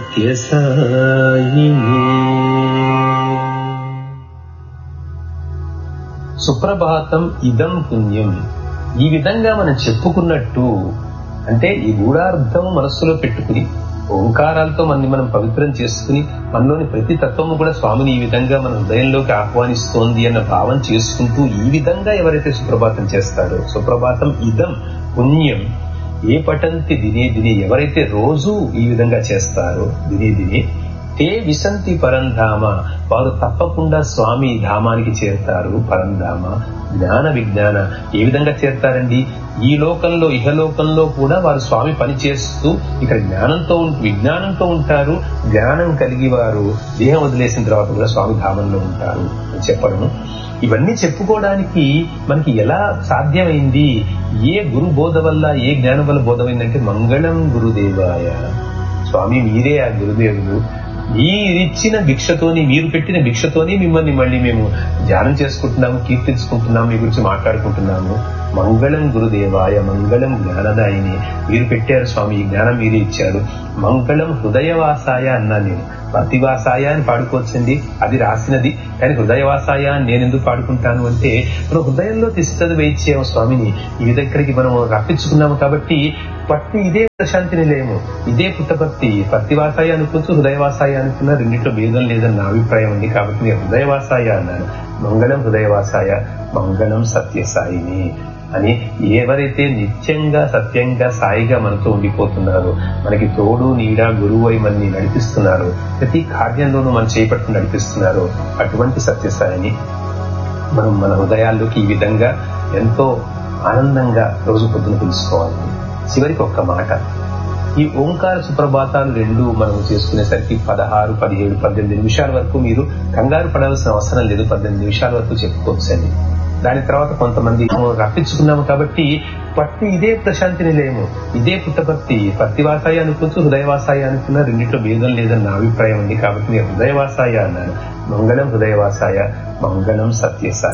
సత్యసాయిని సుప్రభాతం ఇదం పుణ్యం ఈ విధంగా మనం చెప్పుకున్నట్టు అంటే ఈ గూఢార్థం మనస్సులో పెట్టుకుని ఓంకారాలతో మనని మనం పవిత్రం చేసుకుని మనలోని ప్రతి తత్వము కూడా స్వామిని ఈ విధంగా మన హృదయంలోకి ఆహ్వానిస్తోంది అన్న భావం చేసుకుంటూ ఈ విధంగా ఎవరైతే సుప్రభాతం చేస్తారో సుప్రభాతం ఇదం పుణ్యం ఏ పటంతి దినే దినే ఎవరైతే రోజు ఈ విధంగా చేస్తారో దినే దినే తే విసంతి పరంధామ వారు తప్పకుండా స్వామి ధామానికి చేరుతారు పరంధామ జ్ఞాన విజ్ఞాన ఏ విధంగా చేరుతారండి ఈ లోకంలో ఇహలోకంలో కూడా వారు స్వామి పని చేస్తూ ఇక్కడ జ్ఞానంతో విజ్ఞానంతో ఉంటారు జ్ఞానం కలిగి వారు దేహం వదిలేసిన తర్వాత కూడా స్వామి ధామంలో ఉంటారు అని చెప్పడం ఇవన్నీ చెప్పుకోవడానికి మనకి ఎలా సాధ్యమైంది ఏ గురు బోధ వల్ల ఏ జ్ఞానం వల్ల బోధమైందంటే మంగళం గురుదేవాయ స్వామి మీరే ఆ గురుదేవులు మీరిచ్చిన భిక్షతోని మీరు పెట్టిన భిక్షతోని మిమ్మల్ని మళ్ళీ మేము ధ్యానం చేసుకుంటున్నాము కీర్తించుకుంటున్నాము మీ గురించి మాట్లాడుకుంటున్నాము మంగళం గురుదేవాయ మంగళం జ్ఞానదాయిని మీరు పెట్టారు స్వామి ఈ జ్ఞానం మీరే ఇచ్చారు మంగళం హృదయవాసాయ అన్నా నేను ప్రతివాసాయ అని పాడుకోవచ్చండి అది రాసినది కానీ హృదయవాసాయ అని నేను ఎందుకు పాడుకుంటాను అంటే మనం హృదయంలో తిష్టది వేయించాము స్వామిని ఈ దగ్గరికి మనం రప్పించుకున్నాము కాబట్టి పట్టి ఇదే ప్రశాంతిని లేము ఇదే పుట్టపర్తి పత్తివాసాయ అనుకోవచ్చు హృదయవాసాయ అనుకున్నా రెండింటిలో భేదం లేదని నా అభిప్రాయం అండి కాబట్టి నేను హృదయవాసాయ అన్నాను మంగళం హృదయవాసాయ మంగళం సత్యసాయిని అని ఎవరైతే నిత్యంగా సత్యంగా సాయిగా మనతో ఉండిపోతున్నారో మనకి తోడు నీడ గురువు అయి మనని నడిపిస్తున్నారు ప్రతి కార్యంలోనూ మనం చేపట్టుకుని నడిపిస్తున్నారు అటువంటి సత్యసాయిని మనం మన హృదయాల్లోకి ఈ విధంగా ఎంతో ఆనందంగా రోజు పొద్దున తెలుసుకోవాలి చివరికి ఒక్క మాట ఈ ఓంకార సుప్రభాతాలు రెండు మనం చేసుకునేసరికి పదహారు పదిహేడు పద్దెనిమిది నిమిషాల వరకు మీరు కంగారు పడాల్సిన అవసరం లేదు పద్దెనిమిది నిమిషాల వరకు చెప్పుకోవచ్చండి దాని తర్వాత కొంతమంది రప్పించుకున్నాము కాబట్టి పట్టి ఇదే ప్రశాంతిని లేము ఇదే పుట్టపర్తి పత్తివాసాయ అనుకోవచ్చు హృదయవాసాయ అనుకున్నా రెండింటిలో భేదం లేదని నా అభిప్రాయం అండి కాబట్టి నేను హృదయవాసాయ అన్నాను మంగళం హృదయవాసాయ మంగళం సత్యసాయ